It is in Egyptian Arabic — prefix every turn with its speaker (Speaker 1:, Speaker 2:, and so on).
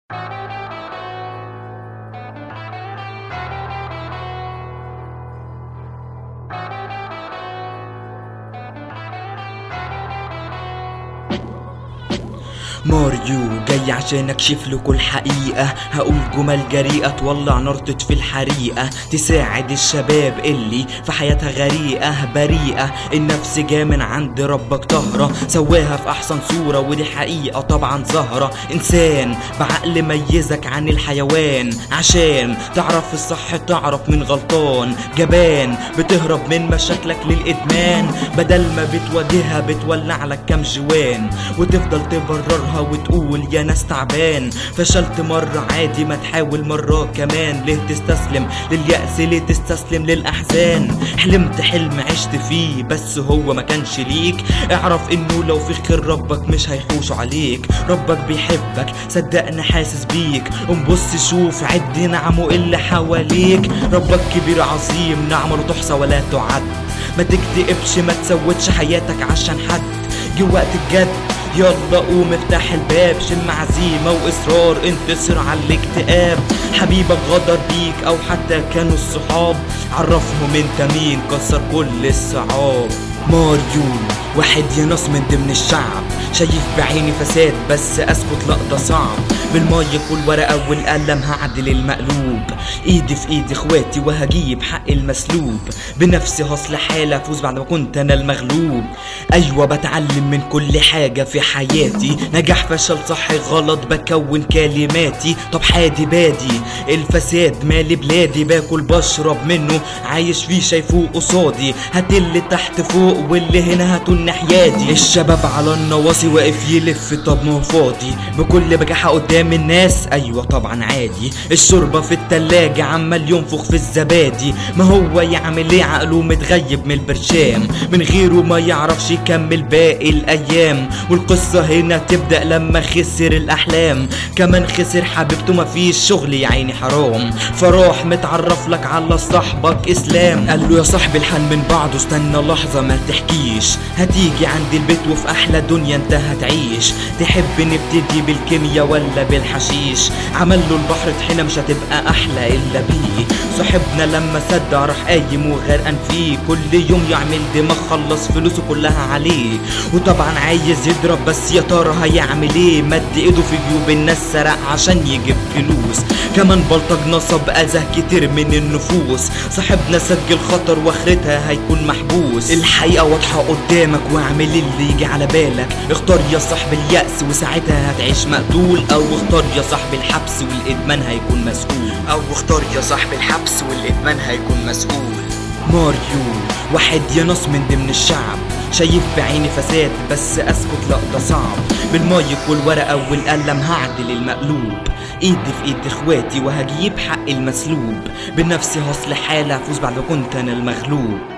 Speaker 1: ماريو جاي عشان اكشف لكم الحقيقة هقول جمل جريئة تولع نار تطفي الحريقة تساعد الشباب اللي في حياتها غريقة بريئة النفس جا من عند ربك طهرة سواها في احسن صورة ودي حقيقة طبعا ظاهرة انسان بعقل ميزك عن الحيوان عشان تعرف الصح تعرف من غلطان جبان بتهرب من مشاكلك للادمان بدل ما بتواجهها بتولع لك كام جوان وتفضل تبررها وتقول يا ناس تعبان فشلت مرة عادي ما تحاول مرة كمان ليه تستسلم لليأس ليه تستسلم للأحزان حلمت حلم عشت فيه بس هو ما كانش ليك اعرف انه لو في خير ربك مش هيحوش عليك ربك بيحبك صدقني حاسس بيك قوم بص شوف عد نعمه اللي حواليك ربك كبير عظيم نعمه لا تحصى ولا تعد ما تكتئبش ما تسودش حياتك عشان حد جه وقت الجد يلا قوم افتح الباب شم عزيمة وإصرار انتصر على الاكتئاب حبيبك غدر بيك أو حتى كانوا الصحاب عرفهم انت مين كسر كل الصعاب ماريو واحد ينص من ضمن الشعب شايف بعيني فساد بس اسكت لا ده صعب بالمية والورقة والقلم هعدل المقلوب ايدي في ايد اخواتي وهجيب حق المسلوب بنفسي هصل حالة افوز بعد ما كنت انا المغلوب ايوه بتعلم من كل حاجة في حياتي نجاح فشل صح غلط بكون كلماتي طب حادي بادي الفساد مالي بلادي باكل بشرب منه عايش فيه شايفه قصادي هات اللي تحت فوق واللي هنا هاتوا الناحيادي الشباب على النواصي واقف يلف طب ما هو فاضي بكل بجاحة قدام الناس ايوه طبعا عادي الشوربة في التلاجة عمال ينفخ في الزبادي ما هو يعمل ايه عقله متغيب من البرشام من غيره ما يعرفش يكمل باقي الايام والقصة هنا تبدأ لما خسر الاحلام كمان خسر حبيبته ما فيش شغل يا عيني حرام فراح متعرف لك على صاحبك اسلام قال له يا صاحبي الحال من بعضه استنى لحظة ما تحكيش هتيجي عند البيت وفي احلى دنيا انت هتعيش تحب نبتدي بالكيميا ولا بالحشيش عمل له البحر طحينة مش هتبقى احلى الا بيه صاحبنا لما صدق راح قايم وغرقان فيه كل يوم يعمل دماغ خلص فلوسه كلها عليه وطبعا عايز يضرب بس يا ترى هيعمل ايه مد ايده في جيوب الناس سرق عشان يجيب فلوس كمان بلطج نصب اذى كتير من النفوس صاحبنا سجل خطر واخرتها هيكون محبوس الحقيقة واضحة قدامك واعمل اللي يجي على بالك اختار يا صاحب اليأس وساعتها هتعيش مقتول او اختار يا صاحب الحبس والادمان هيكون مسؤول او اختار يا صاحب الحبس والادمان هيكون مسؤول ماريو واحد ينص من ضمن الشعب شايف بعيني فساد بس اسكت لا ده صعب بالمايك والورقة والقلم هعدل المقلوب ايدي في ايد اخواتي وهجيب حق المسلوب بنفسي هصل حالة افوز بعد ما كنت انا المغلوب